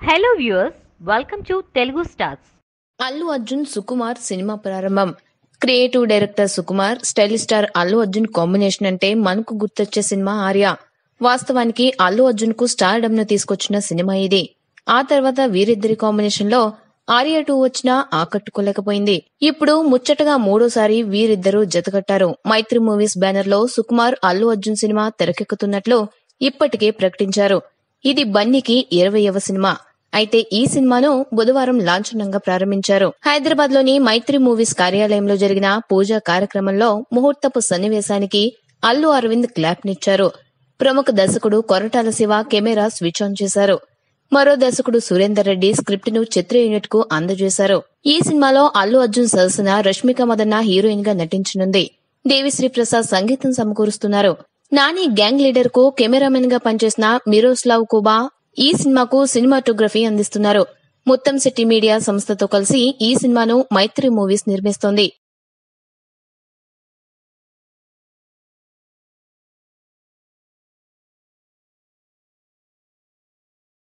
hello viewers welcome to Telugu stars Allu Arjun Sukumar cinema ప్రారంభం creative director Sukumar style star Allu Arjun combination అంటే మనకు గుర్తొచ్చే సినిమా ఆర్య వాస్తవానికి అల్లు అర్జున్ కు స్టార్ ను తీసుకొచ్చిన సినిమా ఇది ఆ తర్వాత వీరిద్దరి కాంబినేషన్ లో ఆర్య టూ వచ్చినా ఆకట్టుకోలేకపోయింది ఇప్పుడు ముచ్చటగా మూడోసారి వీరిద్దరూ జతకట్టారు మైత్రి మూవీస్ బ్యానర్ లో సుకుమార్ అల్లు అర్జున్ సినిమా తెరకెక్కుతున్నట్లు ఇప్పటికే ప్రకటించారు ఇది బన్నీకి ఇరవయవ సినిమా అయితే ఈ సినిమాను బుధవారం లాంఛనంగా ప్రారంభించారు హైదరాబాద్ లోని మైత్రి మూవీస్ కార్యాలయంలో జరిగిన పూజా కార్యక్రమంలో ముహూర్తపు సన్నివేశానికి అల్లు అరవింద్ క్లాప్నిచ్చారు ప్రముఖ దర్శకుడు Koratala Siva camera switch on చేశారు మరో దర్శకుడు సురేందర్ రెడ్డి స్క్రిప్ట్ ను చిత్ర యూనిట్ కు అందజేశారు ఈ సినిమాలో అల్లు అర్జున్ సరసన రష్మిక మదన్న హీరోయిన్ గా నటించనుంది దేవిశ్రీ ప్రసాద్ సంగీతం సమకూరుస్తున్నారు నాని గ్యాంగ్ లీడర్ కు కెమెరామెన్ గా పనిచేసిన మిరోస్లావ్ కుబా ఈ సినిమాకు సినిమాటోగ్రఫీ అందిస్తున్నారు ముత్తం శెట్టి మీడియా సంస్థతో కలిసి ఈ సినిమాను మైత్రి మూవీస్ నిర్మిస్తోంది